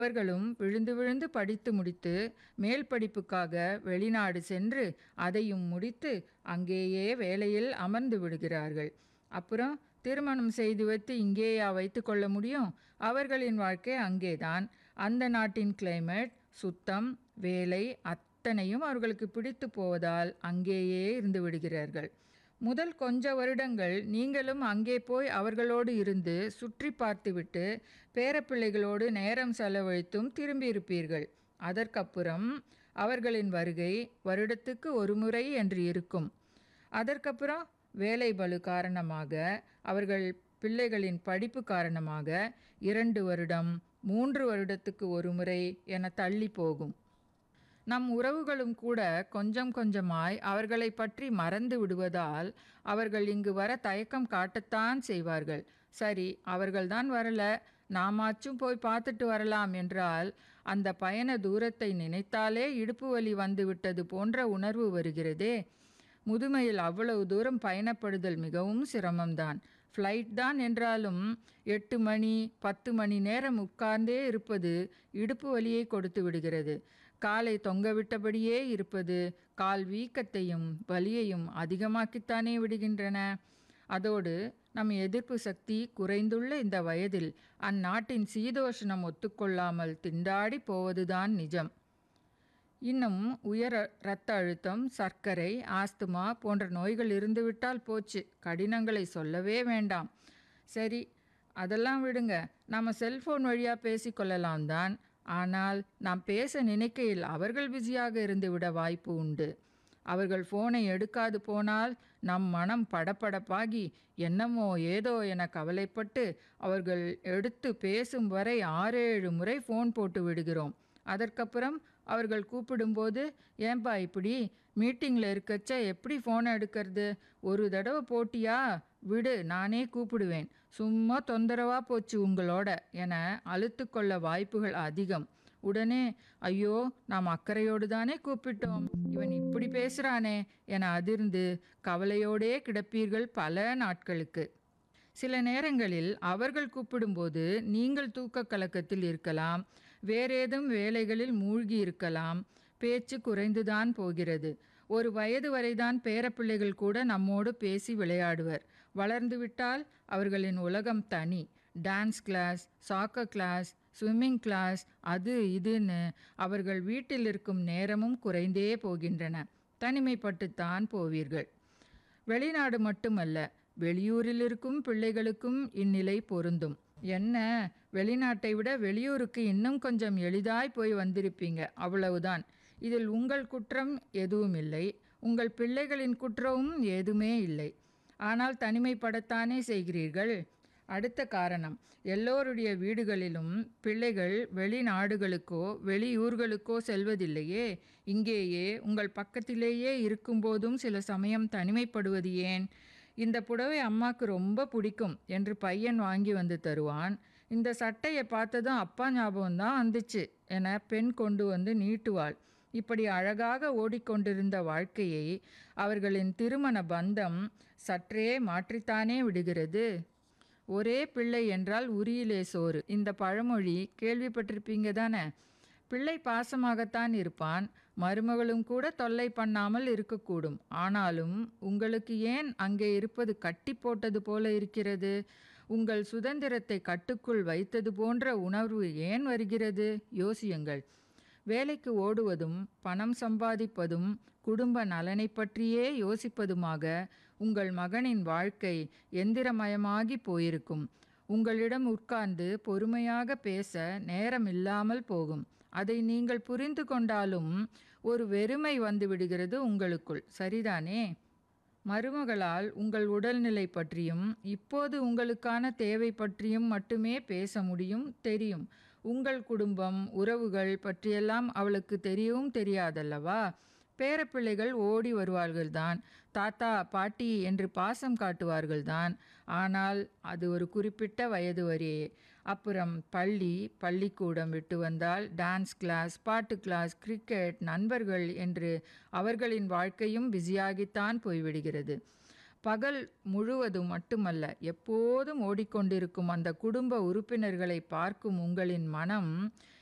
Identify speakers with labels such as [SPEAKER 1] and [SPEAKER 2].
[SPEAKER 1] அவர்களும் விழுந்து விழுந்து படித்து முடித்து மேல் படிப்புக்காக வெளிநாடு சென்று அதையும் முடித்து அங்கேயே வேலையில் அமர்ந்து விடுகிறார்கள் அப்புறம் திருமணம் செய்து வைத்து இங்கேயா வைத்து கொள்ள முடியும் அவர்களின் வாழ்க்கை அங்கேதான் அந்த நாட்டின் கிளைமேட் சுத்தம் வேலை அத்தனையும் அவர்களுக்கு பிடித்து போவதால் அங்கேயே இருந்து விடுகிறார்கள் முதல் கொஞ்ச வருடங்கள் நீங்களும் அங்கே போய் அவர்களோடு இருந்து சுற்றி பார்த்துவிட்டு பேரப்பிள்ளைகளோடு நேரம் செலவழித்தும் திரும்பியிருப்பீர்கள் அதற்கப்புறம் அவர்களின் வருகை வருடத்துக்கு ஒரு முறை என்று இருக்கும் அதற்கப்புறம் வேலை பளு காரணமாக அவர்கள் பிள்ளைகளின் படிப்பு காரணமாக இரண்டு வருடம் மூன்று வருடத்துக்கு ஒரு முறை என தள்ளி போகும் நம் உறவுகளும் கூட கொஞ்சம் கொஞ்சமாய் அவர்களை பற்றி மறந்து விடுவதால் அவர்கள் இங்கு வர தயக்கம் காட்டத்தான் செய்வார்கள் சரி அவர்கள்தான் வரல நாமாச்சும் போய் பார்த்துட்டு வரலாம் என்றால் அந்த பயண தூரத்தை நினைத்தாலே இடுப்பு வலி வந்து விட்டது போன்ற உணர்வு வருகிறதே முதுமையில் அவ்வளவு தூரம் பயணப்படுதல் மிகவும் சிரமம்தான் ஃப்ளைட் தான் என்றாலும் எட்டு மணி பத்து மணி நேரம் உட்கார்ந்தே இருப்பது இடுப்பு வலியை கொடுத்து விடுகிறது காலை தொங்கவிட்டபடியே இருப்பது கால் வீக்கத்தையும் வலியையும் அதிகமாக்கித்தானே விடுகின்றன அதோடு நம் எதிர்ப்பு சக்தி குறைந்துள்ள இந்த வயதில் அந்நாட்டின் சீதோஷணம் ஒத்துக்கொள்ளாமல் திண்டாடி போவதுதான் நிஜம் இன்னும் உயர் இரத்த அழுத்தம் சர்க்கரை ஆஸ்துமா போன்ற நோய்கள் இருந்துவிட்டால் போச்சு கடினங்களை சொல்லவே வேண்டாம் சரி அதெல்லாம் விடுங்க நம்ம செல்போன் வழியாக பேசிக்கொள்ளலாம் தான் ஆனால் நாம் பேச நினைக்கையில் அவர்கள் பிஸியாக இருந்து விட வாய்ப்பு உண்டு அவர்கள் ஃபோனை எடுக்காது போனால் நம் மனம் படபடப்பாகி என்னமோ ஏதோ என கவலைப்பட்டு அவர்கள் எடுத்து பேசும் வரை ஆறேழு முறை ஃபோன் போட்டு விடுகிறோம் அதற்கப்புறம் அவர்கள் கூப்பிடும்போது ஏன்பா இப்படி மீட்டிங்கில் இருக்கச்ச எப்படி ஃபோனை எடுக்கிறது ஒரு தடவை போட்டியா விடு நானே கூப்பிடுவேன் சும்மா தொந்தரவாக போச்சு உங்களோட என அழுத்து கொள்ள வாய்ப்புகள் அதிகம் உடனே ஐயோ நாம் அக்கறையோடு தானே கூப்பிட்டோம் இவன் இப்படி பேசுகிறானே என அதிர்ந்து கவலையோடே கிடப்பீர்கள் பல நாட்களுக்கு சில நேரங்களில் அவர்கள் கூப்பிடும்போது நீங்கள் தூக்க கலக்கத்தில் இருக்கலாம் வேறேதும் வேலைகளில் மூழ்கி இருக்கலாம் பேச்சு குறைந்துதான் போகிறது ஒரு வயது வரைதான் பேரப்பிள்ளைகள் கூட நம்மோடு பேசி விளையாடுவர் வளர்ந்துவிட்டால் அவர்களின் உலகம் தனி dance class soccer class swimming class அது இதுன்னு அவர்கள் வீட்டில் இருக்கும் நேரமும் குறைந்தே போகின்றன தனிமைப்பட்டுத்தான் போவீர்கள் வெளிநாடு மட்டுமல்ல வெளியூரில் இருக்கும் பிள்ளைகளுக்கும் இந்நிலை பொருந்தும் என்ன வெளிநாட்டை விட வெளியூருக்கு இன்னும் கொஞ்சம் எளிதாய் போய் வந்திருப்பீங்க அவ்வளவுதான் இதில் உங்கள் குற்றம் எதுவும் இல்லை உங்கள் பிள்ளைகளின் குற்றமும் ஏதுமே இல்லை ஆனால் தனிமைப்படத்தானே செய்கிறீர்கள் அடுத்த காரணம் எல்லோருடைய வீடுகளிலும் பிள்ளைகள் வெளிநாடுகளுக்கோ வெளியூர்களுக்கோ செல்வதில்லையே இங்கேயே உங்கள் பக்கத்திலேயே இருக்கும்போதும் சில சமயம் தனிமைப்படுவது ஏன் இந்த புடவை அம்மாவுக்கு ரொம்ப பிடிக்கும் என்று பையன் வாங்கி வந்து தருவான் இந்த சட்டையை பார்த்ததும் அப்பா ஞாபகம் தான் வந்துச்சு என பெண் கொண்டு வந்து நீட்டுவாள் இப்படி அழகாக ஓடிக்கொண்டிருந்த வாழ்க்கையை அவர்களின் திருமண பந்தம் சற்றே மாற்றித்தானே விடுகிறது ஒரே பிள்ளை என்றால் உரியிலே சோறு இந்த பழமொழி கேள்விப்பட்டிருப்பீங்க தானே பிள்ளை பாசமாகத்தான் இருப்பான் மருமகளும் கூட தொல்லை பண்ணாமல் இருக்கக்கூடும் ஆனாலும் உங்களுக்கு ஏன் அங்கே இருப்பது கட்டி போட்டது போல இருக்கிறது உங்கள் சுதந்திரத்தை கட்டுக்குள் வைத்தது போன்ற உணர்வு ஏன் வருகிறது யோசியுங்கள் வேலைக்கு ஓடுவதும் பணம் சம்பாதிப்பதும் குடும்ப நலனை பற்றியே யோசிப்பதுமாக உங்கள் மகனின் வாழ்க்கை எந்திரமயமாகி போயிருக்கும் உங்களிடம் உட்கார்ந்து பொறுமையாக பேச நேரம் இல்லாமல் போகும் அதை நீங்கள் புரிந்து கொண்டாலும் ஒரு வெறுமை வந்து விடுகிறது உங்களுக்குள் சரிதானே மருமகளால் உங்கள் உடல்நிலை பற்றியும் இப்போது உங்களுக்கான தேவை பற்றியும் மட்டுமே பேச முடியும் தெரியும் உங்கள் குடும்பம் உறவுகள் பற்றியெல்லாம் அவளுக்கு தெரியவும் தெரியாதல்லவா பேரப்பிள்ளைகள் ஓடி வருவார்கள்தான் தாத்தா பாட்டி என்று பாசம் காட்டுவார்கள்தான் ஆனால் அது ஒரு குறிப்பிட்ட வயது வரையே அப்புறம் பள்ளி பள்ளிக்கூடம் விட்டு வந்தால் டான்ஸ் கிளாஸ் பாட்டு கிளாஸ் கிரிக்கெட் நண்பர்கள் என்று அவர்களின் வாழ்க்கையும் பிஸியாகித்தான் போய்விடுகிறது பகல் முழுவதும் மட்டுமல்ல எப்போதும் ஓடிக்கொண்டிருக்கும் அந்த குடும்ப உறுப்பினர்களை பார்க்கும் உங்களின் மனம்